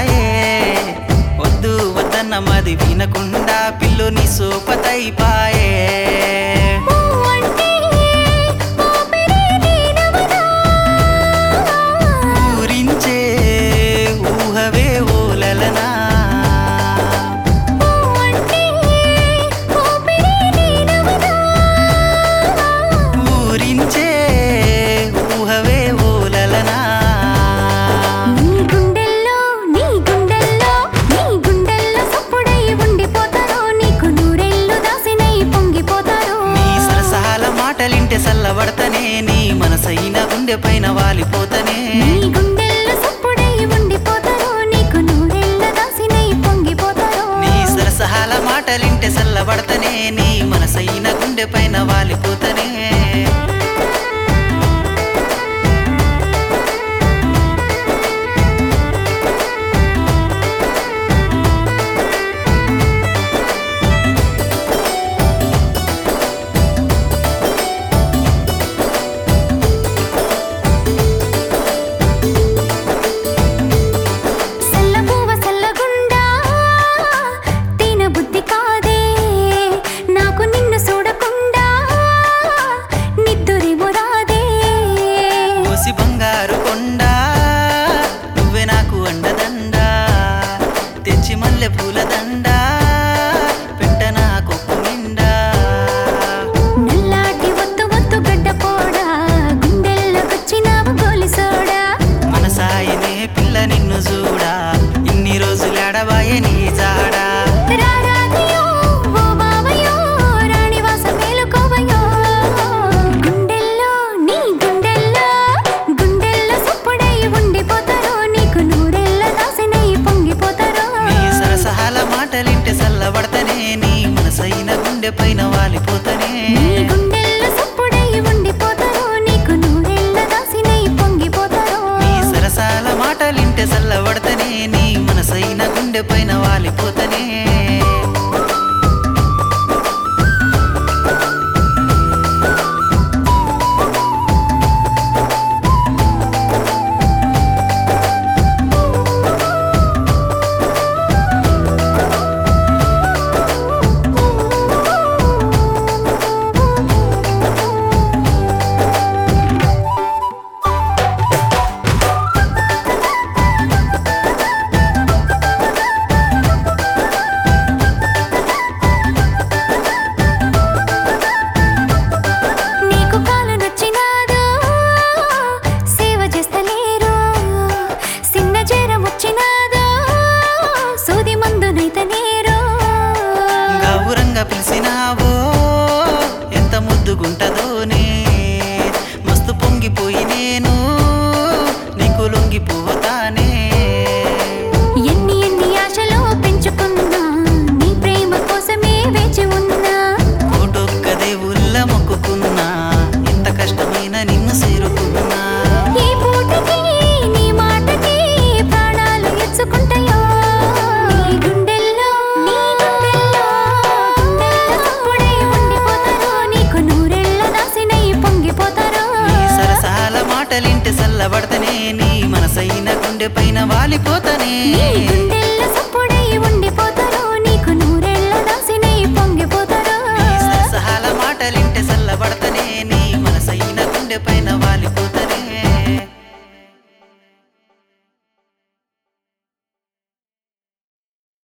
పాయే వద్దు వద్దన్న మది వినకుండా పిల్లుని సోపతై పాయే అంటే ఊపిరి నీనవనా ఊరించే ఊహవే ఓలలనా అంటే ఊపిరి నీనవనా ఊరించే ఊహవే ఓలలనా నీ గుండెల్లో నీ గుండెల్లో నీ గుండెల్లో సప్పుడై ఉండిపోతారో నీకు నూరెళ్ళు దాసినై పొంగిపోతారో నీ సరసాల మాటలింటే సల్లబడతనే నీ మనసైన గుండె పైన వాలిపోతనే నీ గుండెల్లో సప్పుడై ఉండిపోతారో నీకు నూరెళ్ళ దాసినై పొంగిపోతారో నీ సరసహాల మాటలింటే సల్లబడతనే నీ మనసైన గుండె పైన వాలిపోతనే సల్లబువ్వ సల్లగుండా తిన బుద్ధి కాదే నాకు నిన్ను చూడకుండా నిద్దురేమో రాదే కోసి బంగారు కొండ నువ్వే నాకు అండదండ తెచ్చి మల్లె పూల దండ పెట్ట నా కొప్పు నిండా నల్లాటి ఒత్తు ఒత్తు గడ్డ పోడా గుండెల్లోకొచ్చినావు గోలిసోడా మనసాయనే పిల్ల నిన్ను చూడా ఇన్ని రోజులాడబాయే నీ జాడా రారాదియో ఓ బావయో రాణివాస మేలుకోవయో గుండెల్లో నీ గుండెల్లో గుండెల్లో సప్పుడై ఉండిపోతారో నీకు నూరెళ్ళ దాసినై పొంగిపోతారో నీ సరసహాల మాటలింటే సల్లబడతనే నీ మనసైన గుండె పైన వాలిపోతనే నీ గుండెల్లో సప్పుడై ఉండిపోతారో నీకు నూరెళ్ళ దాసినై పొంగిపోతారో నీ సరసాల మాటలింటే సల్లబడతనే నీ మనసైన గుండె పైన వాలిపోతనే నీకు కాలు నచ్చినాదో సేవ చేస్తలేరు సిన్న జ్వరం వచ్చినాదో సూది మందునైతే నేరు గౌరంగా పిలిచినావో ఎంత ముద్దుగుంటదోనే మస్తు పొంగిపోయి నేను నీకు లొంగిపోతానే ఎన్ని ఎన్ని ఆశలు పెంచుకున్నా నీ ప్రేమ కోసమే వేచి ఉన్నా కోటొక్క దేవుళ్ళ మొక్కుకున్నా ఎంత కష్టమైన నిన్ను చేరుకున్నా ఈ పూటకి నీ మాటకి ప్రాణాలు ఎత్తుకుంటాయో నీ గుండెల్లో నీ గుండెల్లో గుండెల్లో చప్పుడై ఉండిపోతారో నీకు నూరెళ్ళ దాసినై పొంగిపోతారో నీ సరసాల మాటలింటే సల్లబడతనే నీ మనసైన గుండె పైన వాలిపోతనే నీ గుండెల్లో చప్పుడై ఉండిపోతారో నీకు నూరెళ్ళ దాసినై పొంగిపోతారో నీ సరసహాల మాటలింటే సల్లబడతనే నీ మనసైన గుండె పైన